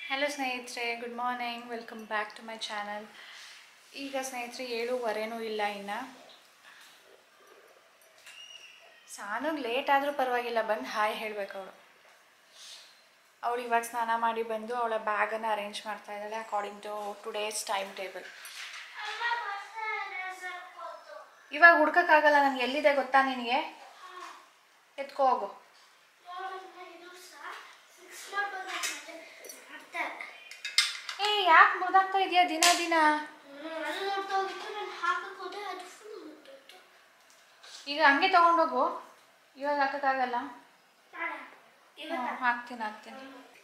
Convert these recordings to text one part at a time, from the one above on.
hello ಸ್ನೇಹಿತರೆ good morning welcome back to my channel ಈಗ ಸ್ನೇಹಿತರೆ ಏಳುವರೆನೂ ಇಲ್ಲ ಇನ್ನು ಸಾನುಗ್ ಲೇಟ್ ಆದರೂ ಪರವಾಗಿಲ್ಲ ಬಂದು ಹಾಯ್ ಹೇಳಬೇಕು ಅವಳು ಅವಳು ಇವಾಗ ಸ್ನಾನ ಮಾಡಿ ಬಂದು ಅವಳ ಬ್ಯಾಗನ್ನು ಅರೇಂಜ್ ಮಾಡ್ತಾ ಇದ್ದಾಳೆ according to today's time table ಇವಾಗ ಹುಡ್ಕೋಕ್ಕಾಗಲ್ಲ ನನಗೆ ಎಲ್ಲಿದೆ ಗೊತ್ತಾ ನಿನಗೆ ಎತ್ಕೋ ಹೋಗು ಏ ಯಾಕೆ ಮುರಿದಾಗ್ತಾ ಇದೆಯಾ ದಿನ ದಿನ ಈಗ ಹಂಗೆ ತಗೊಂಡೋಗು ಇವಾಗ ಹಾಕೋಕ್ಕಾಗಲ್ಲ ಹ್ಮ್, ಹಾಕ್ತೀನಿ ಹಾಕ್ತೀನಿ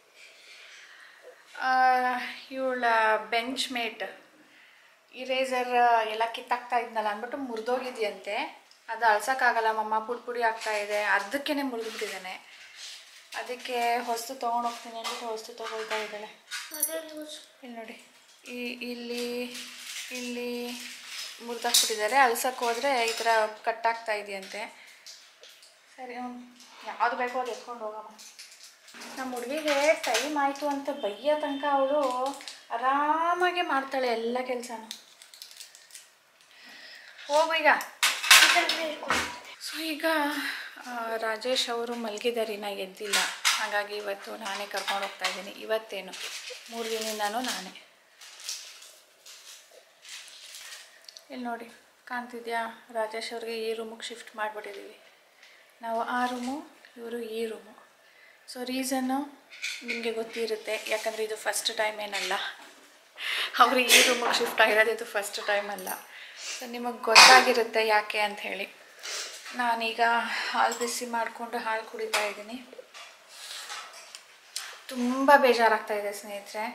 ಇವಳ ಬೆಂಚ್ ಮೇಟ್ ಇರೇಸರ್ ಎಲ್ಲ ಕಿತ್ತಾಕ್ತಾ ಇದ್ನಲ್ಲ ಅಂದ್ಬಿಟ್ಟು ಮುರಿದೋಗಿದ್ಯಂತೆ ಅದು ಅಳ್ಸೋಕ್ಕಾಗಲ್ಲ ಮಮ್ಮ ಪುಡಿ ಪುಡಿ ಆಗ್ತಾ ಇದೆ ಅರ್ಧಕ್ಕೇ ಮುರಿದ್ಬಿಟ್ಟಿದ್ದಾನೆ ಅದಕ್ಕೆ ಹೊಸ್ತು ತೊಗೊಂಡೋಗ್ತೀನಿ ಅಂದ್ಬಿಟ್ಟು ಹೊಸ್ತು ತೊಗೊಳ್ತಾ ಇದ್ದಾಳೆ ಇಲ್ಲಿ ನೋಡಿ ಈ ಇಲ್ಲಿ ಇಲ್ಲಿ ಮುರಿದಾಕ್ಬಿಟ್ಟಿದ್ದಾರೆ ಅಳ್ಸಕ್ಕೆ ಹೋದರೆ ಈ ಥರ ಕಟ್ಟಾಗ್ತಾ ಇದೆಯಂತೆ ಸರಿ ಯಾವುದು ಬೇಕೋ ಅದು ಎತ್ಕೊಂಡು ಹೋಗಮ್ಮ ನಮ್ಮ ಹುಡುಗಿಗೆ ಟೈಮ್ ಆಯಿತು ಅಂತ ಬೈಯೋ ತನಕ ಅವಳು ಆರಾಮಾಗೆ ಮಾಡ್ತಾಳೆ ಎಲ್ಲ ಕೆಲಸನೂ ಹೋಗು ಈಗ ಸೊ ಈಗ ಆ, ರಾಜೇಶ್ ಅವರು ಮಲಗಿದ್ದಾರೆ ಇನ್ನ ಎದ್ದಿಲ್ಲ ಹಾಗಾಗಿ ಇವತ್ತು ನಾನೇ ಕರ್ಕೊಂಡು ಹೋಗ್ತಾ ಇದ್ದೀನಿ ಇವತ್ತೇನು ಮೂರು ದಿನದಿಂದನೂ ನಾನೇ ಇಲ್ಲಿ ನೋಡಿ ಕಾಣ್ತಿದ್ಯಾ ರಾಜೇಶ್ ಅವ್ರಿಗೆ ಈ ರೂಮಿಗೆ ಶಿಫ್ಟ್ ಮಾಡಿಬಿಟ್ಟಿದ್ದೀವಿ ನಾವು ಆ ರೂಮು ಇವರು ಈ ರೂಮು ಸೊ ರೀಸನ್ನು ನಿಮಗೆ ಗೊತ್ತಿರುತ್ತೆ ಯಾಕಂದರೆ ಇದು ಫಸ್ಟ್ ಟೈಮ್ ಏನಲ್ಲ ಅವರು ಈ ರೂಮಿಗೆ ಶಿಫ್ಟ್ ಆಗಿರೋದು ಇದು ಫಸ್ಟ್ ಟೈಮ್ ಅಲ್ಲ ಸೊ ನಿಮಗೆ ಗೊತ್ತಾಗಿರುತ್ತೆ ಯಾಕೆ ಅಂತ ಹೇಳಿ ನಾನೀಗ ಹಾಲು ಬಿಸಿ ಮಾಡಿಕೊಂಡು ಹಾಲು ಕುಡಿತಾ ಇದ್ದೀನಿ ತುಂಬ ಬೇಜಾರಾಗ್ತಾ ಇದೆ ಸ್ನೇಹಿತರೆ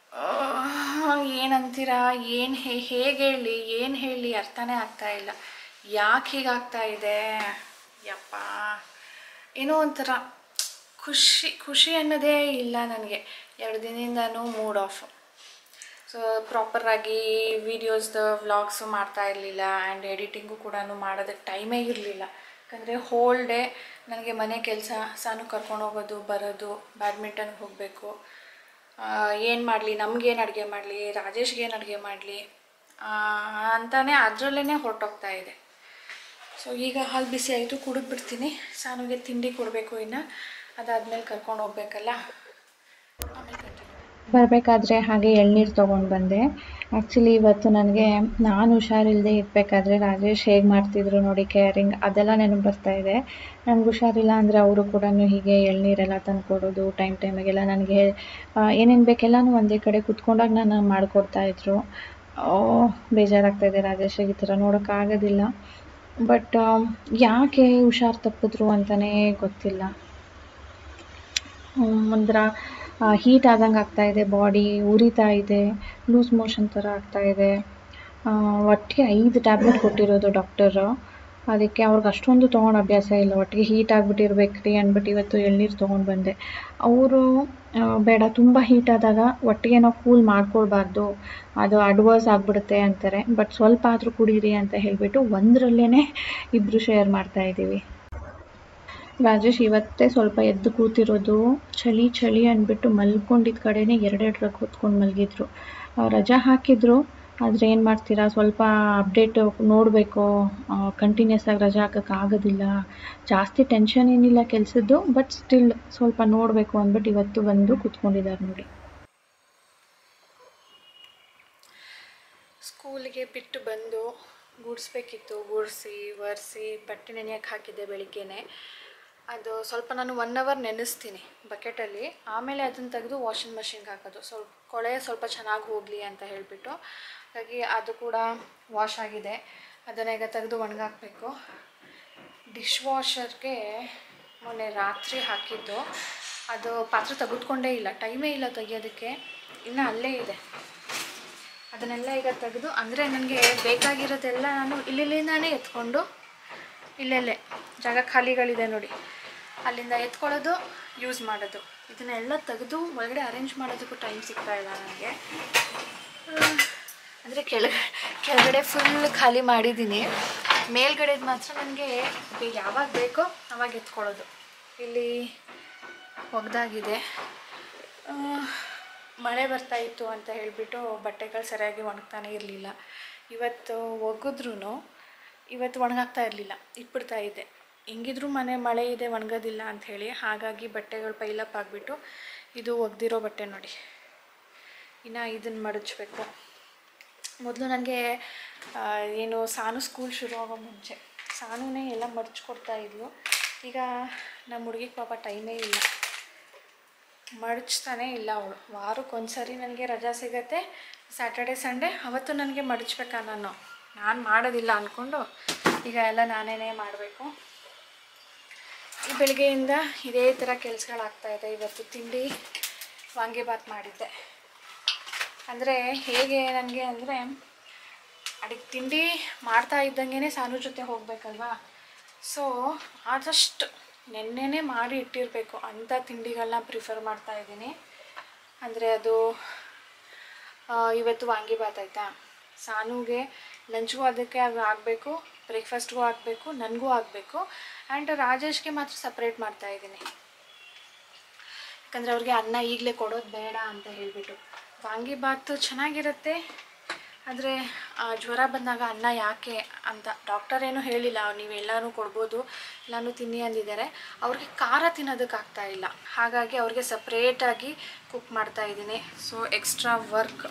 ಏನಂತೀರಾ ಏನು ಹೇ ಹೇಗೆ ಹೇಳಿ ಏನು ಹೇಳಿ ಅರ್ಥನೇ ಆಗ್ತಾ ಇಲ್ಲ ಯಾಕೆ ಹೀಗಾಗ್ತಾ ಇದೆ ಯಪ್ಪ ಏನೋ ಒಂಥರ ಖುಷಿ ಖುಷಿ ಅನ್ನೋದೇ ಇಲ್ಲ ನನಗೆ ಎರಡು ದಿನದಿಂದನೂ ಮೂಡ್ ಆಫ್ ಸೊ ಪ್ರಾಪರಾಗಿ ವೀಡಿಯೋಸ್ದು ವ್ಲಾಗ್ಸು ಮಾಡ್ತಾ ಇರಲಿಲ್ಲ ಆ್ಯಂಡ್ ಎಡಿಟಿಂಗು ಕೂಡ ಮಾಡೋದಕ್ಕೆ ಟೈಮೇ ಇರಲಿಲ್ಲ ಯಾಕಂದರೆ ಹೋಲ್ ಡೇ ನನಗೆ ಮನೆ ಕೆಲಸ ಸಾನು ಕರ್ಕೊಂಡು ಹೋಗೋದು ಬರೋದು ಬ್ಯಾಡ್ಮಿಂಟನ್ಗೆ ಹೋಗಬೇಕು ಏನು ಮಾಡಲಿ ನಮಗೇನು ಅಡುಗೆ ಮಾಡಲಿ ರಾಜೇಶ್ಗೆ ಏನು ಅಡುಗೆ ಮಾಡಲಿ ಅಂತಾನೆ ಅದರಲ್ಲೇ ಹೊರಟೋಗ್ತಾ ಇದೆ ಸೊ ಈಗ ಹಾಲು ಬಿಸಿ ಆಯಿತು ಕುಡಿದ್ಬಿಡ್ತೀನಿ ಸಾನುಗೆ ತಿಂಡಿ ಕೊಡಬೇಕು ಇನ್ನು ಅದಾದಮೇಲೆ ಕರ್ಕೊಂಡು ಹೋಗ್ಬೇಕಲ್ಲ ಆಮೇಲೆ ಕಂಟಿನ್ಯೂ ಬರಬೇಕಾದ್ರೆ ಹಾಗೆ ಎಳ್ನೀರು ತೊಗೊಂಡು ಬಂದೆ ಆ್ಯಕ್ಚುಲಿ ಇವತ್ತು ನನಗೆ ನಾನು ಹುಷಾರಿಲ್ಲದೆ ಇರಬೇಕಾದ್ರೆ ರಾಜೇಶ್ ಹೇಗೆ ಮಾಡ್ತಿದ್ರು ನೋಡಿ ಕೇರಿಂಗ್ ಅದೆಲ್ಲ ನೆನಪು ಬರ್ತಾ ಇದೆ ನನಗೆ ಹುಷಾರಿಲ್ಲ ಅಂದರೆ ಅವರು ಕೂಡ ಹೀಗೆ ಎಳ್ನೀರೆಲ್ಲ ತಂದುಕೊಡೋದು ಟೈಮ್ ಟೈಮಿಗೆಲ್ಲ ನನಗೆ ಏನೇನು ಬೇಕೆಲ್ಲನೂ ಒಂದೇ ಕಡೆ ಕುತ್ಕೊಂಡಾಗ ನಾನು ಮಾಡಿಕೊಡ್ತಾಯಿದ್ರು ಬೇಜಾರಾಗ್ತಾ ಇದೆ ರಾಜೇಶಿಗೆ ಈ ಥರ ನೋಡೋಕ್ಕಾಗೋದಿಲ್ಲ ಬಟ್ ಯಾಕೆ ಹುಷಾರು ತಪ್ಪಿದ್ರು ಅಂತಲೇ ಗೊತ್ತಿಲ್ಲ ಒಂಥರ ಹೀಟ್ ಆದಂಗೆ ಆಗ್ತಾ ಇದೆ ಬಾಡಿ ಉರಿತಾ ಇದೆ ಲೂಸ್ ಮೋಷನ್ ಥರ ಆಗ್ತಾ ಇದೆ ಒಟ್ಟಿಗೆ ಐದು ಟ್ಯಾಬ್ಲೆಟ್ ಕೊಟ್ಟಿರೋದು ಡಾಕ್ಟರು ಅದಕ್ಕೆ ಅವ್ರಿಗೆ ಅಷ್ಟೊಂದು ತೊಗೊಂಡು ಅಭ್ಯಾಸ ಇಲ್ಲ ಒಟ್ಟಿಗೆ ಹೀಟ್ ಆಗಿಬಿಟ್ಟಿರ್ಬೇಕು ರೀ ಅಂದ್ಬಿಟ್ಟು ಇವತ್ತು ಎಳ್ನೀರು ತೊಗೊಂಡು ಬಂದೆ ಅವರು ಬೇಡ ತುಂಬ ಹೀಟ್ ಆದಾಗ ಒಟ್ಟಿಗೆ ನಾವು ಕೂಲ್ ಮಾಡ್ಕೊಳ್ಬಾರ್ದು ಅದು ಅಡ್ವರ್ಸ್ ಆಗಿಬಿಡುತ್ತೆ ಅಂತಾರೆ ಬಟ್ ಸ್ವಲ್ಪ ಆದರೂ ಕುಡೀರಿ ಅಂತ ಹೇಳಿಬಿಟ್ಟು ಒಂದರಲ್ಲೇ ಇಬ್ಬರು ಶೇರ್ ಮಾಡ್ತಾ ಇದ್ದೀವಿ ರಾಜೇಶ್ ಇವತ್ತೇ ಸ್ವಲ್ಪ ಎದ್ದು ಕೂತಿರೋದು ಚಳಿ ಚಳಿ ಅಂದ್ಬಿಟ್ಟು ಮಲ್ಕೊಂಡಿದ್ದ ಕಡೆನೇ ಎರಡೆರಡು ರಗ್ ಹೊತ್ಕೊಂಡು ಮಲಗಿದ್ರು ರಜಾ ಹಾಕಿದ್ರು ಆದರೆ ಏನು ಮಾಡ್ತೀರಾ ಸ್ವಲ್ಪ ಅಪ್ಡೇಟ್ ನೋಡಬೇಕು ಕಂಟಿನ್ಯೂಸ್ ಆಗಿ ರಜಾ ಹಾಕೋಕ್ಕೆ ಆಗೋದಿಲ್ಲ ಜಾಸ್ತಿ ಟೆನ್ಷನ್ ಏನಿಲ್ಲ ಕೆಲಸದ್ದು ಬಟ್ ಸ್ಟಿಲ್ ಸ್ವಲ್ಪ ನೋಡಬೇಕು ಅಂದ್ಬಿಟ್ಟು ಇವತ್ತು ಬಂದು ಕೂತ್ಕೊಂಡಿದ್ದಾರೆ ನೋಡಿ ಸ್ಕೂಲಿಗೆ ಬಿಟ್ಟು ಬಂದು ಗೂಡಿಸ್ಬೇಕಿತ್ತು ಗೂಡಿಸಿ ಒರೆಸಿ ಬಟ್ಟೆ ನೆನೆಯಕ್ಕೆ ಹಾಕಿದ್ದೆ ಬೆಳಿಗ್ಗೆನೆ ಅದು ಸ್ವಲ್ಪ ನಾನು ಒನ್ ಅವರ್ ನೆನೆಸ್ತೀನಿ ಬಕೆಟಲ್ಲಿ ಆಮೇಲೆ ಅದನ್ನು ತೆಗೆದು ವಾಷಿಂಗ್ ಮಷಿನ್ಗೆ ಹಾಕೋದು ಸ್ವಲ್ಪ ಕೊಳೆ ಸ್ವಲ್ಪ ಚೆನ್ನಾಗಿ ಹೋಗಲಿ ಅಂತ ಹೇಳಿಬಿಟ್ಟು ಹಾಗಾಗಿ ಅದು ಕೂಡ ವಾಶ್ ಆಗಿದೆ ಅದನ್ನು ಈಗ ತೆಗೆದು ಒಣಗಾಕಬೇಕು ಡಿಶ್ ವಾಷರ್ಗೆ ಮೊನ್ನೆ ರಾತ್ರಿ ಹಾಕಿದ್ದು ಅದು ಪಾತ್ರೆ ತೆಗೆದುಕೊಂಡೇ ಇಲ್ಲ ಟೈಮೇ ಇಲ್ಲ ತೆಗಿಯೋದಕ್ಕೆ ಇನ್ನು ಅಲ್ಲೇ ಇದೆ ಅದನ್ನೆಲ್ಲ ಈಗ ತೆಗೆದು ಅಂದರೆ ನನಗೆ ಬೇಕಾಗಿರೋದೆಲ್ಲ ನಾನು ಇಲ್ಲಿಂದಾನೇ ಎತ್ಕೊಂಡು ಇಲ್ಲೆಲ್ಲೇ ಜಾಗ ಖಾಲಿಗಳಿದೆ ನೋಡಿ ಅಲ್ಲಿಂದ ಎತ್ಕೊಳ್ಳೋದು ಯೂಸ್ ಮಾಡೋದು ಇದನ್ನೆಲ್ಲ ತೆಗೆದು ಒಳಗಡೆ ಅರೇಂಜ್ ಮಾಡೋದಕ್ಕೂ ಟೈಮ್ ಸಿಗ್ತಾ ಇಲ್ಲ ನನಗೆ ಅಂದರೆ ಕೆಳಗಡೆ ಕೆಳಗಡೆ ಫುಲ್ ಖಾಲಿ ಮಾಡಿದ್ದೀನಿ ಮೇಲ್ಗಡೆದು ಮಾತ್ರ ನನಗೆ ಯಾವಾಗ ಬೇಕೋ ಅವಾಗ ಎತ್ಕೊಳ್ಳೋದು ಇಲ್ಲಿ ಒಗ್ದಾಗಿದೆ ಮಳೆ ಬರ್ತಾ ಇತ್ತು ಅಂತ ಹೇಳಿಬಿಟ್ಟು ಬಟ್ಟೆಗಳು ಸರಿಯಾಗಿ ಒಣಗ್ತಾನೆ ಇರಲಿಲ್ಲ ಇವತ್ತು ಒಗೆದ್ರೂ ಇವತ್ತು ಒಣಗಾಗ್ತಾ ಇರಲಿಲ್ಲ ಇಟ್ಬಿಡ್ತಾ ಇದ್ದೆ ಹೆಂಗಿದ್ರೂ ಮನೆ ಮಳೆ ಇದೆ ಒಣಗೋದಿಲ್ಲ ಅಂಥೇಳಿ ಹಾಗಾಗಿ ಬಟ್ಟೆಗಳು ಪೈಲಪ್ ಆಗಿಬಿಟ್ಟು ಇದು ಒಗ್ದಿರೋ ಬಟ್ಟೆ ನೋಡಿ ಇನ್ನು ಇದನ್ನು ಮಡಚಬೇಕು ಮೊದಲು ನನಗೆ ಏನು ಸಾನು ಸ್ಕೂಲ್ ಶುರು ಆಗೋ ಮುಂಚೆ ಸಾನುನೇ ಎಲ್ಲ ಮಡಚ್ಕೊಡ್ತಾ ಇದ್ಲು ಈಗ ನಮ್ಮ ಹುಡುಗಿಗೆ ಪಾಪ ಟೈಮೇ ಇಲ್ಲ ಮಡಚ್ತಾನೇ ಇಲ್ಲ ಅವಳು ವಾರಕ್ಕೊಂದ್ಸರಿ ನನಗೆ ರಜಾ ಸಿಗತ್ತೆ ಸ್ಯಾಟರ್ಡೆ ಸಂಡೇ ಅವತ್ತು ನನಗೆ ಮಡಚ್ಬೇಕಾ ನಾನು ನಾನು ಮಾಡೋದಿಲ್ಲ ಅಂದ್ಕೊಂಡು ಈಗ ಎಲ್ಲ ನಾನೇ ಮಾಡಬೇಕು ಈ ಬೆಳಗ್ಗೆಯಿಂದ ಇದೇ ಥರ ಕೆಲಸಗಳಾಗ್ತಾ ಇದೆ ಇವತ್ತು ತಿಂಡಿ ವಾಂಗಿಬಾತ್ ಮಾಡಿದ್ದೆ ಅಂದರೆ ಹೇಗೆ ನನಗೆ ಅಂದರೆ ಅಡಿಗೆ ತಿಂಡಿ ಮಾಡ್ತಾ ಇದ್ದಂಗೆ ಸಾನು ಜೊತೆ ಹೋಗಬೇಕಲ್ವಾ ಸೊ ಆದಷ್ಟು ನೆನ್ನೆನೇ ಮಾಡಿ ಇಟ್ಟಿರಬೇಕು ಅಂಥ ತಿಂಡಿಗಳನ್ನ ಪ್ರಿಫರ್ ಮಾಡ್ತಾ ಇದ್ದೀನಿ ಅಂದರೆ ಅದು ಆ, ಇವತ್ತು ವಾಂಗಿಬಾತ್ ಆಯಿತಾ ಸಾನುಗೆ ಲಂಚ್ಗೂ ಅದಕ್ಕೆ ಅದು ಆಗಬೇಕು ಬ್ರೇಕ್ಫಾಸ್ಟ್ಗೂ ಆಗಬೇಕು ನನಗೂ ಆಗಬೇಕು ಆ್ಯಂಡ್ ರಾಜೇಶ್ಗೆ ಮಾತ್ರ ಸಪ್ರೇಟ್ ಮಾಡ್ತಾ ಇದ್ದೀನಿ ಯಾಕಂದರೆ ಅವ್ರಿಗೆ ಅನ್ನ ಈಗಲೇ ಕೊಡೋದು ಬೇಡ ಅಂತ ಹೇಳಿಬಿಟ್ಟು ವಾಂಗಿಬಾತು ಚೆನ್ನಾಗಿರುತ್ತೆ ಆದರೆ ಜ್ವರ ಬಂದಾಗ ಅನ್ನ ಯಾಕೆ ಅಂತ ಡಾಕ್ಟರ್ ಏನೂ ಹೇಳಿಲ್ಲ ನೀವೆಲ್ಲನೂ ಕೊಡ್ಬೋದು ಎಲ್ಲನೂ ತಿನ್ನಿ ಅಂದಿದ್ದಾರೆ ಅವ್ರಿಗೆ ಖಾರ ತಿನ್ನೋದಕ್ಕಾಗ್ತಾ ಇಲ್ಲ ಹಾಗಾಗಿ ಅವ್ರಿಗೆ ಸಪ್ರೇಟಾಗಿ ಕುಕ್ ಮಾಡ್ತಾ ಇದ್ದೀನಿ ಸೊ ಎಕ್ಸ್ಟ್ರಾ ವರ್ಕ್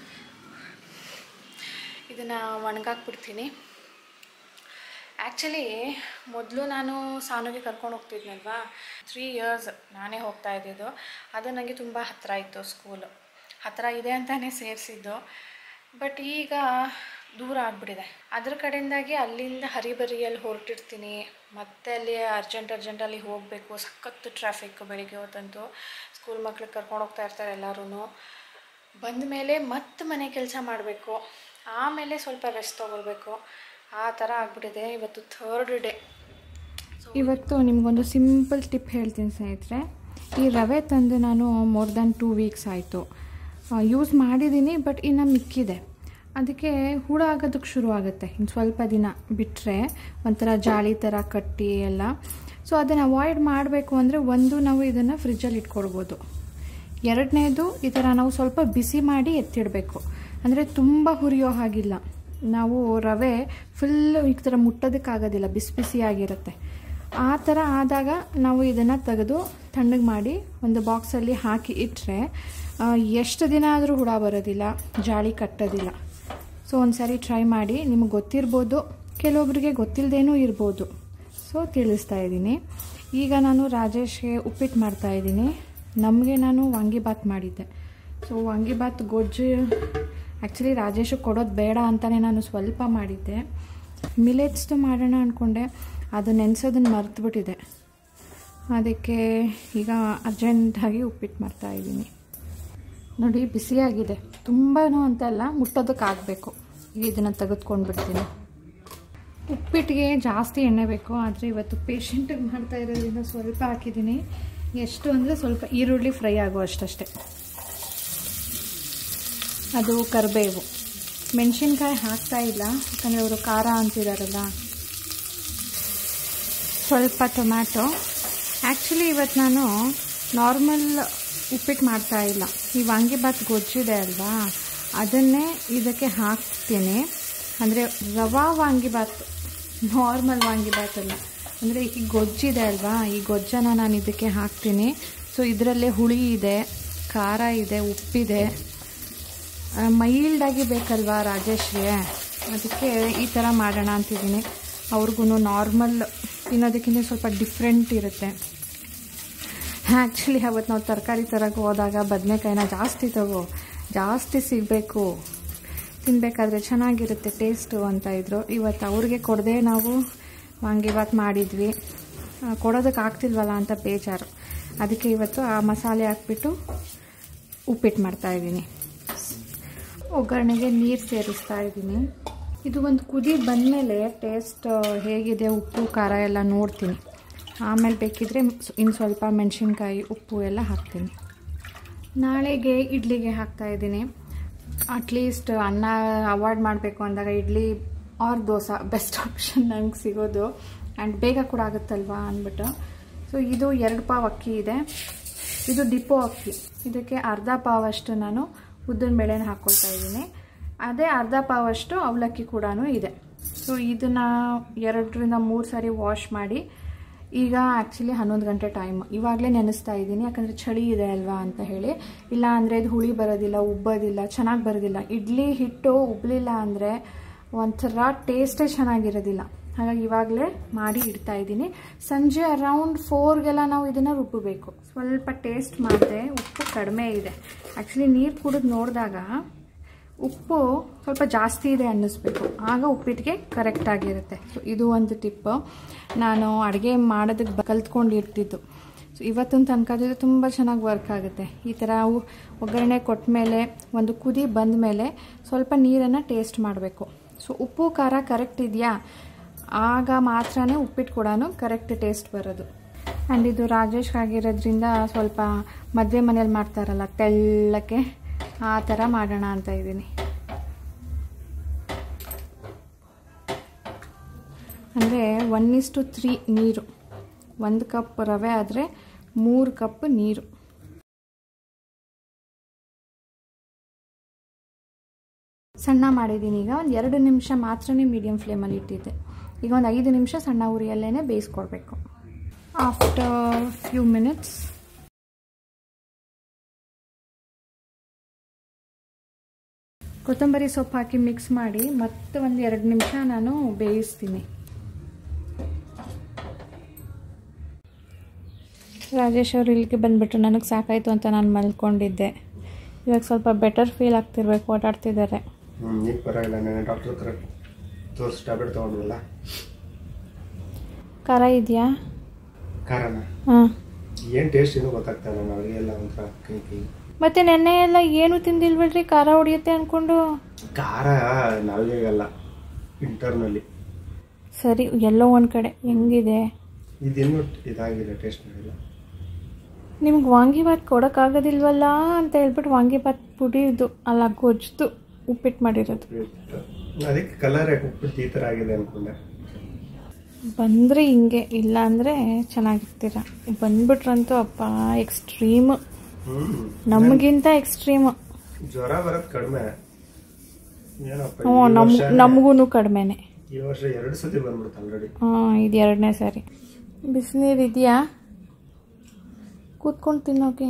ಇದನ್ನು ಒಣಗಾಕ್ಬಿಡ್ತೀನಿ ಆ್ಯಕ್ಚುಲಿ ಮೊದಲು ನಾನು ಸಾನುಗೆ ಕರ್ಕೊಂಡು ಹೋಗ್ತಿದ್ನಲ್ವಾ ತ್ರೀ ಇಯರ್ಸ್ ನಾನೇ ಹೋಗ್ತಾ ಇದ್ದಿದ್ದು ಅದು ನನಗೆ ತುಂಬ ಹತ್ತಿರ ಇತ್ತು ಸ್ಕೂಲು ಹತ್ತಿರ ಇದೆ ಅಂತಲೇ ಸೇರಿಸಿದ್ದು ಬಟ್ ಈಗ ದೂರ ಆಗಿಬಿಟ್ಟಿದೆ ಅದ್ರ ಕಡೆಯಿಂದಾಗಿ ಅಲ್ಲಿಂದ ಹರಿಬರಿಯಲ್ಲಿ ಹೊರಟಿರ್ತೀನಿ ಮತ್ತೆ ಅಲ್ಲಿ ಅರ್ಜೆಂಟ್ ಅರ್ಜೆಂಟಲ್ಲಿ ಹೋಗಬೇಕು ಸಖತ್ತು ಟ್ರಾಫಿಕ್ ಬೆಳಿಗ್ಗೆ ಹೊತ್ತಂತೂ ಸ್ಕೂಲ್ ಮಕ್ಳಿಗೆ ಕರ್ಕೊಂಡು ಹೋಗ್ತಾ ಇರ್ತಾರೆ ಎಲ್ಲರೂ ಬಂದ ಮೇಲೆ ಮತ್ತೆ ಮನೆ ಕೆಲಸ ಮಾಡಬೇಕು ಆಮೇಲೆ ಸ್ವಲ್ಪ ರೆಸ್ಟ್ ತೊಗೊಳ್ಬೇಕು ಆ ಥರ ಆಗ್ಬಿಟ್ಟಿದೆ ಇವತ್ತು ಥರ್ಡ್ ಡೇ ಇವತ್ತು ನಿಮಗೊಂದು ಸಿಂಪಲ್ ಟಿಪ್ ಹೇಳ್ತೀನಿ ಸ್ನೇಹಿತರೆ ಈ ರವೆ ತಂದು ನಾನು ಮೋರ್ ದ್ಯಾನ್ ಟೂ ವೀಕ್ಸ್ ಆಯಿತು ಯೂಸ್ ಮಾಡಿದ್ದೀನಿ ಬಟ್ ಇನ್ನು ಮಿಕ್ಕಿದೆ ಅದಕ್ಕೆ ಹುಳ ಆಗೋದಕ್ಕೆ ಶುರು ಆಗುತ್ತೆ ಇನ್ನು ಸ್ವಲ್ಪ ದಿನ ಬಿಟ್ಟರೆ ಒಂಥರ ಜಾಳಿ ಥರ ಕಟ್ಟಿ ಎಲ್ಲ ಸೊ ಅದನ್ನು ಅವಾಯ್ಡ್ ಮಾಡಬೇಕು ಅಂದರೆ ಒಂದು ನಾವು ಇದನ್ನು ಫ್ರಿಜ್ಜಲ್ಲಿ ಇಟ್ಕೊಳ್ಬೋದು ಎರಡನೇದು ಈ ಥರ ನಾವು ಸ್ವಲ್ಪ ಬಿಸಿ ಮಾಡಿ ಎತ್ತಿಡಬೇಕು ಅಂದರೆ ತುಂಬ ಹುರಿಯೋ ಹಾಗಿಲ್ಲ ನಾವು ರವೆ ಫುಲ್ ಈ ಥರ ಮುಟ್ಟೋದಕ್ಕಾಗೋದಿಲ್ಲ ಬಿಸಿ ಬಿಸಿಯಾಗಿರುತ್ತೆ ಆ ಥರ ಆದಾಗ ನಾವು ಇದನ್ನು ತೆಗೆದು ತಣ್ಣಗೆ ಮಾಡಿ ಒಂದು ಬಾಕ್ಸಲ್ಲಿ ಹಾಕಿ ಇಟ್ಟರೆ ಎಷ್ಟು ದಿನ ಆದರೂ ಹುಳ ಬರೋದಿಲ್ಲ ಜಾಳಿ ಕಟ್ಟೋದಿಲ್ಲ ಸೊ ಒಂದು ಸಾರಿ ಟ್ರೈ ಮಾಡಿ ನಿಮಗೆ ಗೊತ್ತಿರ್ಬೋದು ಕೆಲವೊಬ್ಬರಿಗೆ ಗೊತ್ತಿಲ್ಲದೇನೂ ಇರ್ಬೋದು ಸೊ ತಿಳಿಸ್ತಾ ಇದ್ದೀನಿ ಈಗ ನಾನು ರಾಜೇಶ್ಗೆ ಉಪ್ಪಿಟ್ಟು ಮಾಡ್ತಾ ಇದ್ದೀನಿ ನಮಗೆ ನಾನು ವಾಂಗಿಬಾತ್ ಮಾಡಿದ್ದೆ ಸೊ ವಾಂಗಿಬಾತ್ ಗೊಜ್ಜು ಆ್ಯಕ್ಚುಲಿ ರಾಜೇಶು ಕೊಡೋದು ಬೇಡ ಅಂತಲೇ ನಾನು ಸ್ವಲ್ಪ ಮಾಡಿದ್ದೆ ಮಿಲೆಟ್ಸ್ದು ಮಾಡೋಣ ಅಂದ್ಕೊಂಡೆ ಅದು ನೆನೆಸೋದನ್ನು ಮರ್ತುಬಿಟ್ಟಿದೆ ಅದಕ್ಕೆ ಈಗ ಅರ್ಜೆಂಟಾಗಿ ಉಪ್ಪಿಟ್ಟು ಮಾಡ್ತಾ ಇದ್ದೀನಿ ನೋಡಿ ಬಿಸಿಯಾಗಿದೆ ತುಂಬಾನು ಅಂತಲ್ಲ ಮುಟ್ಟೋದಕ್ಕಾಗಬೇಕು ಈಗ ಇದನ್ನು ತೆಗೆದುಕೊಂಡು ಬಿಡ್ತೀನಿ ಉಪ್ಪಿಟ್ಟಿಗೆ ಜಾಸ್ತಿ ಎಣ್ಣೆ ಬೇಕು ಆದರೆ ಇವತ್ತು ಪೇಷಂಟಿಗೆ ಮಾಡ್ತಾ ಇರೋದ್ರಿಂದ ಸ್ವಲ್ಪ ಹಾಕಿದ್ದೀನಿ ಎಷ್ಟು ಅಂದರೆ ಸ್ವಲ್ಪ ಈರುಳ್ಳಿ ಫ್ರೈ ಆಗೋ ಅಷ್ಟಷ್ಟೇ ಅದು ಕರಿಬೇವು ಮೆಣಸಿನ್ಕಾಯಿ ಹಾಕ್ತಾ ಇಲ್ಲ ಯಾಕಂದರೆ ಅವರು ಖಾರ ಅಂತಿದಾರಲ್ಲ ಸ್ವಲ್ಪ ಟೊಮ್ಯಾಟೊ ಆ್ಯಕ್ಚುಲಿ ಇವತ್ತು ನಾನು ನಾರ್ಮಲ್ ಉಪ್ಪಿಟ್ಟು ಮಾಡ್ತಾ ಇಲ್ಲ ಈ ವಾಂಗಿಬಾತ್ ಗೊಜ್ಜಿದೆ ಅಲ್ವಾ ಅದನ್ನೇ ಇದಕ್ಕೆ ಹಾಕ್ತೀನಿ ಅಂದರೆ ರವಾ ವಾಂಗಿಬಾತ್ ನಾರ್ಮಲ್ ವಾಂಗಿಬಾತ್ ಅಲ್ಲ ಅಂದರೆ ಈ ಗೊಜ್ಜಿದೆ ಅಲ್ವಾ ಈ ಗೊಜ್ಜನ್ನು ನಾನು ಇದಕ್ಕೆ ಹಾಕ್ತೀನಿ ಸೊ ಇದರಲ್ಲೇ ಹುಳಿ ಇದೆ ಖಾರ ಇದೆ ಉಪ್ಪಿದೆ ಮೈಲ್ಡಾಗಿ ಬೇಕಲ್ವಾ ರಾಜೇಶ್ಗೆ ಅದಕ್ಕೆ ಈ ಥರ ಮಾಡೋಣ ಅಂತಿದ್ದೀನಿ ಅವ್ರಿಗೂ ನಾರ್ಮಲ್ ತಿನ್ನೋದಕ್ಕಿಂತ ಸ್ವಲ್ಪ ಡಿಫ್ರೆಂಟ್ ಇರುತ್ತೆ ಆ್ಯಕ್ಚುಲಿ ಅವತ್ತು ನಾವು ತರಕಾರಿ ತರಕ್ಕೆ ಹೋದಾಗ ಬದನೆಕಾಯಿನ ಜಾಸ್ತಿ ತಗೋ ಜಾಸ್ತಿ ಸಿಗಬೇಕು ತಿನ್ನಬೇಕಾದ್ರೆ ಚೆನ್ನಾಗಿರುತ್ತೆ ಟೇಸ್ಟು ಅಂತ ಇದ್ರು ಇವತ್ತು ಅವ್ರಿಗೆ ಕೊಡದೆ ನಾವು ವಾಂಗಿಬಾತ್ ಮಾಡಿದ್ವಿ ಆ, ಕೊಡೋದಕ್ಕೆ ಆಗ್ತಿಲ್ವಲ್ಲ ಅಂತ ಬೇಜಾರು ಅದಕ್ಕೆ ಇವತ್ತು ಆ ಮಸಾಲೆ ಹಾಕ್ಬಿಟ್ಟು ಉಪ್ಪಿಟ್ಟು ಮಾಡ್ತಾಯಿದ್ದೀನಿ ಒಗ್ಗರಣೆಗೆ ನೀರು ಸೇರಿಸ್ತಾ ಇದ್ದೀನಿ ಇದು ಒಂದು ಕುದಿ ಬಂದಮೇಲೆ ಟೇಸ್ಟ್ ಹೇಗಿದೆ ಉಪ್ಪು ಖಾರ ಎಲ್ಲ ನೋಡ್ತೀನಿ ಆಮೇಲೆ ಬೇಕಿದ್ರೆ ಇನ್ನು ಸ್ವಲ್ಪ ಮೆಣಸಿನ್ಕಾಯಿ ಉಪ್ಪು ಎಲ್ಲ ಹಾಕ್ತೀನಿ ನಾಳೆಗೆ ಇಡ್ಲಿಗೆ ಹಾಕ್ತಾ ಇದ್ದೀನಿ ಅಟ್ಲೀಸ್ಟ್ ಅನ್ನ ಅವಾಯ್ಡ್ ಮಾಡಬೇಕು ಅಂದಾಗ idli or dosa best option ನಂಗೆ ಸಿಗೋದು ಆ್ಯಂಡ್ ಬೇಗ ಕೂಡ ಆಗುತ್ತಲ್ವಾ ಅಂದ್ಬಿಟ್ಟು ಸೊ ಇದು ಎರಡು ಪಾವ್ ಅಕ್ಕಿ ಇದೆ ಇದು ಡಿಪೋ ಅಕ್ಕಿ ಇದಕ್ಕೆ ಅರ್ಧ ಪಾವಷ್ಟು ನಾನು ಉದ್ದಿನ ಬೇಳೆನ ಹಾಕ್ಕೊಳ್ತಾ ಇದ್ದೀನಿ ಅದೇ ಅರ್ಧ ಪಾವಷ್ಟು ಅವಲಕ್ಕಿ ಕೂಡ ಇದೆ ಸೊ ಇದನ್ನು ಎರಡರಿಂದ ಮೂರು ಸಾರಿ ವಾಶ್ ಮಾಡಿ ಈಗ ಆ್ಯಕ್ಚುಲಿ ಹನ್ನೊಂದು ಗಂಟೆ ಟೈಮ್ ಇವಾಗಲೇ ನೆನೆಸ್ತಾ ಇದ್ದೀನಿ ಯಾಕಂದರೆ ಚಳಿ ಇದೆ ಅಲ್ವಾ ಅಂತ ಹೇಳಿ ಇಲ್ಲ ಅಂದರೆ ಇದು ಹುಳಿ ಬರೋದಿಲ್ಲ ಉಬ್ಬೋದಿಲ್ಲ ಚೆನ್ನಾಗಿ ಬರೋದಿಲ್ಲ ಇಡ್ಲಿ ಹಿಟ್ಟು ಉಬ್ಬಲಿಲ್ಲ ಅಂದರೆ ಒಂಥರ ಟೇಸ್ಟೇ ಚೆನ್ನಾಗಿರೋದಿಲ್ಲ ಹಾಗಾಗಿ ಇವಾಗಲೇ ಮಾಡಿ ಇಡ್ತಾ ಇದ್ದೀನಿ ಸಂಜೆ ಅರೌಂಡ್ ಫೋರ್ಗೆಲ್ಲ ನಾವು ಇದನ್ನು ರುಬ್ಬಬೇಕು ಸ್ವಲ್ಪ ಟೇಸ್ಟ್ ಮಾಡಿದೆ ಉಪ್ಪು ಕಡಿಮೆ ಇದೆ ಆ್ಯಕ್ಚುಲಿ ನೀರು ಕುಡಿದು ನೋಡಿದಾಗ ಉಪ್ಪು ಸ್ವಲ್ಪ ಜಾಸ್ತಿ ಇದೆ ಅನ್ನಿಸ್ಬೇಕು ಆಗ ಉಪ್ಪಿಟ್ಟಿಗೆ ಕರೆಕ್ಟ್ ಆಗಿರುತ್ತೆ ಸೊ ಇದು ಒಂದು ಟಿಪ್ಪು ನಾನು ಅಡುಗೆ ಮಾಡೋದಕ್ಕೆ ಬ ಕಲ್ತ್ಕೊಂಡಿರ್ತಿದ್ದು ಸೊ ಇವತ್ತಿನ ತನಕ ಇದು ತುಂಬ ಚೆನ್ನಾಗಿ ವರ್ಕ್ ಆಗುತ್ತೆ ಈ ಥರ ಉ- ಒಗ್ಗರಣೆ ಕೊಟ್ಟ ಮೇಲೆ ಒಂದು ಕುದಿ ಬಂದ ಮೇಲೆ ಸ್ವಲ್ಪ ನೀರನ್ನು ಟೇಸ್ಟ್ ಮಾಡಬೇಕು ಸೊ ಉಪ್ಪು ಖಾರ ಕರೆಕ್ಟ್ ಇದೆಯಾ ಆಗ ಮಾತ್ರನೇ ಉಪ್ಪಿಟ್ಟು ಕೂಡ ಕರೆಕ್ಟ್ ಟೇಸ್ಟ್ ಬರೋದು ಆ್ಯಂಡ್ ಇದು ರಾಜೇಶ್ ಆಗಿರೋದ್ರಿಂದ ಸ್ವಲ್ಪ ಮದುವೆ ಮನೇಲಿ ಮಾಡ್ತಾರಲ್ಲ ತೆಳ್ಳಕ್ಕೆ ಆ ಥರ ಮಾಡೋಣ ಅಂತ ಇದ್ದೀನಿ ಅಂದರೆ ಒನ್ ಇಸ್ಟು ತ್ರೀ ನೀರು ಒಂದು ಕಪ್ ರವೆ ಆದರೆ ಮೂರು ಕಪ್ ನೀರು ಸಣ್ಣ ಮಾಡಿದ್ದೀನಿ ಈಗ ಒಂದು ಎರಡು ನಿಮಿಷ ಮಾತ್ರನೇ ಮೀಡಿಯಮ್ ಫ್ಲೇಮಲ್ಲಿ ಇಟ್ಟಿದ್ದೆ ಈಗ ಒಂದು ಐದು ನಿಮಿಷ ಸಣ್ಣ ಉರಿಯಲ್ಲೇ ಬೇಯಿಸ್ಕೊಳ್ಬೇಕು ಆಫ್ಟರ್ ಫ್ಯೂ ಮಿನಿಟ್ಸ್ ಕೊತ್ತಂಬರಿ ಸೊಪ್ಪು ಹಾಕಿ ಮಿಕ್ಸ್ ಮಾಡಿ ಮತ್ತೆ ಒಂದು ಎರಡು ನಿಮಿಷ ನಾನು ಬೇಯಿಸ್ತೀನಿ ರಾಜೇಶ್ ಅವರು ಇಲ್ಲಿಗೆ ಬಂದುಬಿಟ್ರು ನನಗೆ ಸಾಕಾಯಿತು ಅಂತ ನಾನು ಮಲ್ಕೊಂಡಿದ್ದೆ ಇವಾಗ ಸ್ವಲ್ಪ ಬೆಟರ್ ಫೀಲ್ ಆಗ್ತಿರ್ಬೇಕು ಓಡಾಡ್ತಿದ್ದಾರೆ ಹ್ಞೂ ಈಗ ಪರವಾಗಿಲ್ಲ ನಾನು ಡಾಕ್ಟರ್ ಹತ್ರ ತೋರಿಸಿ ಟ್ಯಾಬ್ಲೆಟ್ ತೊಗೊಂಡ್ರಲ್ಲ ಖಾರ ಇದೆಯಾ ಖಾರನ ಹಾಂ ಏನು ಟೇಸ್ಟ್ ಏನೂ ಗೊತ್ತಾಗ್ತಾ ಇಲ್ಲ ನನಗೆ ಎಲ್ಲ ಒಂಥರ ಕೈ ಕೈ ಮತ್ತೆ ನೆನ್ನೆ ಎಲ್ಲ ಏನು ತಿಂದಿಲ್ವಲ್ರಿ ಖಾರ ಹೊಡಿಯುತ್ತೆ ಅಂದ್ಕೊಂಡು ಖಾರ ನಾಲ್ಗೆಗಲ್ಲ ಇಂಟರ್ನಲ್ಲಿ ಸರಿ ಎಲ್ಲೋ ಒಂದು ಕಡೆ ಹೆಂಗಿದೆ ಇದಿನ್ನೂ ಇದಾಗಿದೆ ಟೇಸ್ಟ್ ಮಾಡಿಲ್ಲ ನಿಮ್ಗೆ ವಾಂಗಿಭಾತ್ ಕೊಡೋಕ್ಕಾಗೋದಿಲ್ವಲ್ಲ ಅಂತ ಹೇಳ್ಬಿಟ್ಟು ವಾಂಗಿಭಾತ್ ಪುಡಿದು ಅಲ್ಲ ಗೊಜ್ಜು ಉಪ್ಪಿಟ್ಟು ಮಾಡಿರೋದು ಅದಕ್ಕೆ ಕಲರ್ ಯಾಕೆ ಉಪ್ಪಿಟ್ಟು ಈ ಥರ ಆಗಿದೆ ಅಂದ್ಕೊಂಡೆ ಬಂದರೆ ಹಿಂಗೆ ಇಲ್ಲ ಅಂದರೆ ಚೆನ್ನಾಗಿರ್ತೀರ ಬಂದ್ಬಿಟ್ರಂತೂ ಅಪ್ಪ ಎಕ್ಸ್ಟ್ರೀಮ್ ಹ್ಞೂ ನಮಗಿಂತ ಎಕ್ಸ್ಟ್ರೀಮ್ ಜ್ವರ ಬರೋದು ಕಡಿಮೆ ಏನಪ್ಪ ಹ್ಞೂ ಈ ನಮ್ ವರ್ಷ ನಮಗೂ ಕಡಿಮೆನೆ ಈ ವರ್ಷ ಎರಡು ಸತಿ ಬಂದ್ಬಿಡ್ತು ಆಲ್ರೆಡಿ ಹಾಂ ಇದು ಎರಡನೇ ಸಾರಿ ಬಿಸಿನೀರು ಇದೆಯಾ ಕೂತ್ಕೊಂಡು ತಿನ್ನೋಕೆ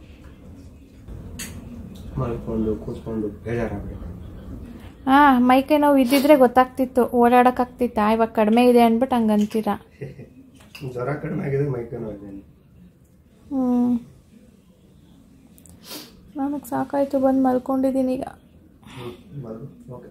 ಮಲ್ಕೊಂಡು ಕೂತ್ಕೊಂಡು ಬೇಜಾರಾಗಬೇಕು ಹಾಂ ಮೈಕೈ ನೋವು ಇದ್ದಿದ್ರೆ ಗೊತ್ತಾಗ್ತಿತ್ತು ಓಡಾಡೋಕ್ಕಾಗ್ತಿತ್ತಾ ಇವಾಗ ಕಡಿಮೆ ಇದೆ ಅಂದ್ಬಿಟ್ಟು ಹಂಗೆ ಅಂತೀರಾ ಜ್ವರ ಕಡಿಮೆ ಆಗಿದೆ ಮೈಕೈ ನೋವು ಇದೆ ಹ್ಞೂ ನನಗೆ ಸಾಕಾಯಿತು ಬಂದು ಮಲ್ಕೊಂಡಿದ್ದೀನಿ ಈಗ ಓಕೆ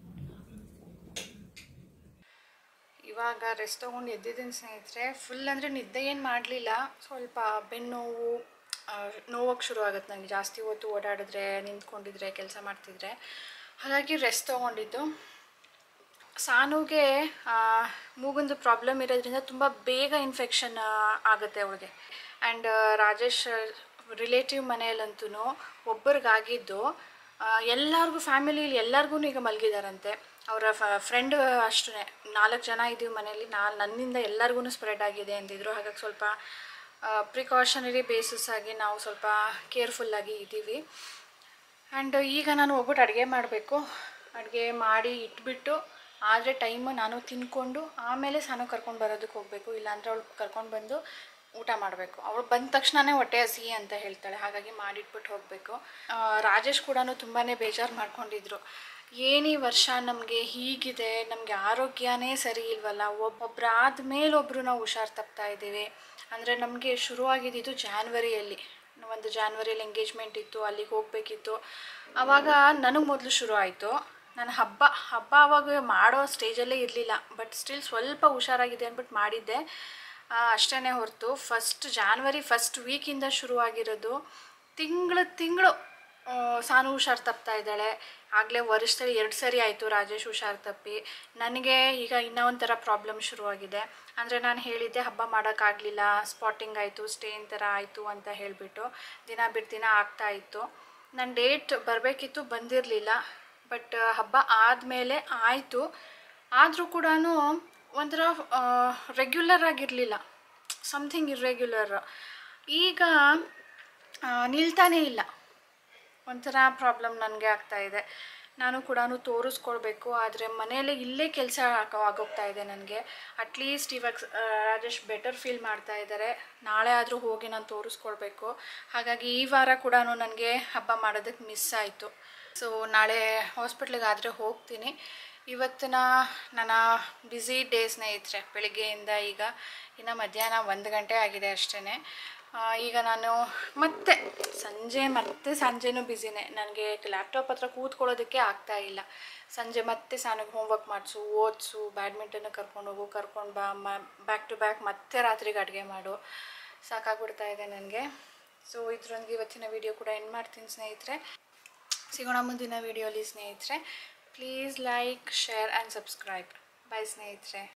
ಇವಾಗ ರೆಸ್ಟ್ ತೊಗೊಂಡು ಎದ್ದಿದ್ದೀನಿ ಸ್ನೇಹಿತರೆ ಫುಲ್ ಅಂದರೆ ನಿದ್ದೆ ಏನು ಮಾಡಲಿಲ್ಲ ಸ್ವಲ್ಪ ಬೆನ್ನೋವು ನೋವಕ್ಕೆ ಶುರು ಆಗುತ್ತೆ ನನಗೆ ಜಾಸ್ತಿ ಹೊತ್ತು ಓಡಾಡಿದ್ರೆ ನಿಂತ್ಕೊಂಡಿದ್ರೆ ಕೆಲಸ ಮಾಡ್ತಿದ್ರೆ ಹಾಗಾಗಿ ರೆಸ್ಟ್ ತೊಗೊಂಡಿದ್ದು ಸಾನುಗೆ ಆ, ಮೂಗೊಂದು ಪ್ರಾಬ್ಲಮ್ ಇರೋದ್ರಿಂದ ತುಂಬ ಬೇಗ ಇನ್ಫೆಕ್ಷನ್ ಆಗುತ್ತೆ ಅವಳಿಗೆ ಆ್ಯಂಡ್ ರಾಜೇಶ್ ರಿಲೇಟಿವ್ ಮನೆಯಲ್ಲಂತೂ ಒಬ್ಬರಿಗಾಗಿದ್ದು ಎಲ್ಲರಿಗೂ ಫ್ಯಾಮಿಲಿಲಿ ಎಲ್ಲರಿಗೂ ಈಗ ಮಲಗಿದಾರಂತೆ ಅವರ ಫ್ರೆಂಡ್ ಅಷ್ಟೇ ನಾಲ್ಕು ಜನ ಇದ್ದೀವಿ ಮನೇಲಿ ನಾ ನನ್ನಿಂದ ಎಲ್ಲರಿಗೂ ಸ್ಪ್ರೆಡ್ ಆಗಿದೆ ಅಂದಿದ್ರು ಹಾಗಾಗಿ ಸ್ವಲ್ಪ ಪ್ರಿಕಾಷನರಿ ಬೇಸಿಸ್ ಆಗಿ ನಾವು ಸ್ವಲ್ಪ ಕೇರ್ಫುಲ್ಲಾಗಿ ಇದ್ದೀವಿ ಆ್ಯಂಡ್ ಈಗ ನಾನು ಹೋಗ್ಬಿಟ್ಟು ಅಡುಗೆ ಮಾಡಬೇಕು ಅಡುಗೆ ಮಾಡಿ ಇಟ್ಬಿಟ್ಟು ಆದರೆ ಟೈಮು ನಾನು ತಿನ್ಕೊಂಡು ಆಮೇಲೆ ಸಾನು ಕರ್ಕೊಂಡು ಬರೋದಕ್ಕೆ ಹೋಗಬೇಕು ಇಲ್ಲಾಂದರೆ ಅವಳು ಕರ್ಕೊಂಡು ಬಂದು ಊಟ ಮಾಡಬೇಕು ಅವಳು ಬಂದ ತಕ್ಷಣವೇ ಹೊಟ್ಟೆ ಹಸಿ ಅಂತ ಹೇಳ್ತಾಳೆ ಹಾಗಾಗಿ ಮಾಡಿಟ್ಬಿಟ್ಟು ಹೋಗಬೇಕು ರಾಜೇಶ್ ಕೂಡ ತುಂಬಾ ಬೇಜಾರು ಮಾಡ್ಕೊಂಡಿದ್ರು ಏನು ಈ ವರ್ಷ ನಮಗೆ ಹೀಗಿದೆ ನಮಗೆ ಆರೋಗ್ಯನೇ ಸರಿ ಇಲ್ವಲ್ಲ ಒಬ್ಬೊಬ್ಬರಾದ ಮೇಲೊಬ್ಬರು ನಾವು ಹುಷಾರು ತಪ್ತಾ ಇದ್ದೀವಿ ಅಂದರೆ ನಮಗೆ ಶುರುವಾಗಿದ್ದು ಜಾನ್ವರಿಯಲ್ಲಿ ಒಂದು ಜಾನ್ವರಿಯಲ್ಲಿ ಎಂಗೇಜ್ಮೆಂಟ್ ಇತ್ತು ಅಲ್ಲಿಗೆ ಹೋಗಬೇಕಿತ್ತು ಆವಾಗ ನನಗೆ ಮೊದಲು ಶುರು ಆಯಿತು ನಾನು ಹಬ್ಬ ಹಬ್ಬ ಆವಾಗ ಮಾಡೋ ಸ್ಟೇಜಲ್ಲೇ ಇರಲಿಲ್ಲ ಬಟ್ ಸ್ಟಿಲ್ ಸ್ವಲ್ಪ ಹುಷಾರಾಗಿದೆ ಅಂದ್ಬಿಟ್ಟು ಮಾಡಿದ್ದೆ ಅಷ್ಟೇ ಹೊರತು ಫಸ್ಟ್ ಜಾನ್ವರಿ ಫಸ್ಟ್ ವೀಕಿಂದ ಶುರುವಾಗಿರೋದು ತಿಂಗಳು ತಿಂಗಳು ಸಾನು ಹುಷಾರು ತಪ್ತಾ ಇದ್ದಾಳೆ ಆಗಲೇ ವರ್ಷದಲ್ಲಿ ಎರಡು ಸರಿ ಆಯಿತು ರಾಜೇಶ್ ಹುಷಾರು ತಪ್ಪಿ ನನಗೆ ಈಗ ಇನ್ನೂ ಒಂಥರ ಪ್ರಾಬ್ಲಮ್ ಶುರುವಾಗಿದೆ ಅಂದರೆ ನಾನು ಹೇಳಿದ್ದೆ ಹಬ್ಬ ಮಾಡೋಕ್ಕಾಗಲಿಲ್ಲ ಸ್ಪಾಟಿಂಗ್ ಆಯಿತು ಸ್ಟೇನ್ ಥರ ಆಯಿತು ಅಂತ ಹೇಳಿಬಿಟ್ಟು ದಿನ ಬಿಟ್ಟು ದಿನ ಆಗ್ತಾ ಇತ್ತು ನನ್ನ ಡೇಟ್ ಬರಬೇಕಿತ್ತು ಬಂದಿರಲಿಲ್ಲ ಬಟ್ ಹಬ್ಬ ಆದಮೇಲೆ ಆಯಿತು ಆದರೂ ಕೂಡ ಒಂಥರ ರೆಗ್ಯುಲರ್ ಆಗಿರಲಿಲ್ಲ ಸಮಥಿಂಗ್ ಇರ್ರೆಗ್ಯುಲರ್ ಈಗ ಆ, ನಿಲ್ತಾನೇ ಇಲ್ಲ ಒಂಥರ ಪ್ರಾಬ್ಲಮ್ ನನಗೆ ಆಗ್ತಾ ಇದೆ ನಾನು ಕೂಡ ತೋರಿಸ್ಕೊಳ್ಬೇಕು ಆದರೆ ಮನೆಯಲ್ಲೇ ಇಲ್ಲೇ ಕೆಲಸ ಆಗೋಗ್ತಾ ಇದೆ ನನಗೆ ಅಟ್ಲೀಸ್ಟ್ ಇವಾಗ ಆ, ರಾಜೇಶ್ ಬೆಟರ್ ಫೀಲ್ ಮಾಡ್ತಾ ಇದ್ದಾರೆ ನಾಳೆ ಆದರೂ ಹೋಗಿ ನಾನು ತೋರಿಸ್ಕೊಳ್ಬೇಕು ಹಾಗಾಗಿ ಈ ವಾರ ಕೂಡ ನನಗೆ ಹಬ್ಬ ಮಾಡೋದಕ್ಕೆ ಮಿಸ್ ಆಯಿತು ಸೊ ನಾಳೆ ಹಾಸ್ಪಿಟ್ಲಿಗೆ ಆದರೆ ಹೋಗ್ತೀನಿ ಇವತ್ತಿನ ನನ್ನ ಬ್ಯುಸಿ ಡೇ ಸ್ನೇಹಿತರೆ ಬೆಳಿಗ್ಗೆಯಿಂದ ಈಗ ಇನ್ನು ಮಧ್ಯಾಹ್ನ ಒಂದು ಗಂಟೆ ಆಗಿದೆ ಅಷ್ಟೇ ಈಗ ನಾನು ಮತ್ತೆ ಸಂಜೆ ಮತ್ತೆ ಸಂಜೆನೂ ಬ್ಯುಸಿನೇ ನನಗೆ ಲ್ಯಾಪ್ಟಾಪ್ ಹತ್ರ ಕೂತ್ಕೊಳ್ಳೋದಕ್ಕೆ ಆಗ್ತಾ ಇಲ್ಲ ಸಂಜೆ ಮತ್ತೆ ಸಾನಿಗೆ ಹೋಮ್ವರ್ಕ್ ಮಾಡಿಸು ಓದಿಸು ಬ್ಯಾಡ್ಮಿಂಟನ್ ಕರ್ಕೊಂಡು ಹೋಗು ಕರ್ಕೊಂಡು ಬಾ ಮ ಬ್ಯಾಕ್ ಟು ಬ್ಯಾಕ್ ಮತ್ತೆ ರಾತ್ರಿಗೆ ಅಡುಗೆ ಮಾಡು ಸಾಕಾಗ್ಬಿಡ್ತಾ ಇದೆ ನನಗೆ ಸೊ ಇದ್ರೊಂದಿಗೆ ಇವತ್ತಿನ ವಿಡಿಯೋ ಕೂಡ ಎಂಡ್ ಮಾಡ್ತೀನಿ ಸ್ನೇಹಿತರೆ ಸಿಗೋಣ ಮುಂದಿನ ವಿಡಿಯೋಲಿ ಸ್ನೇಹಿತರೆ please like share and subscribe bye ಸ್ನೇಹಿತರೆ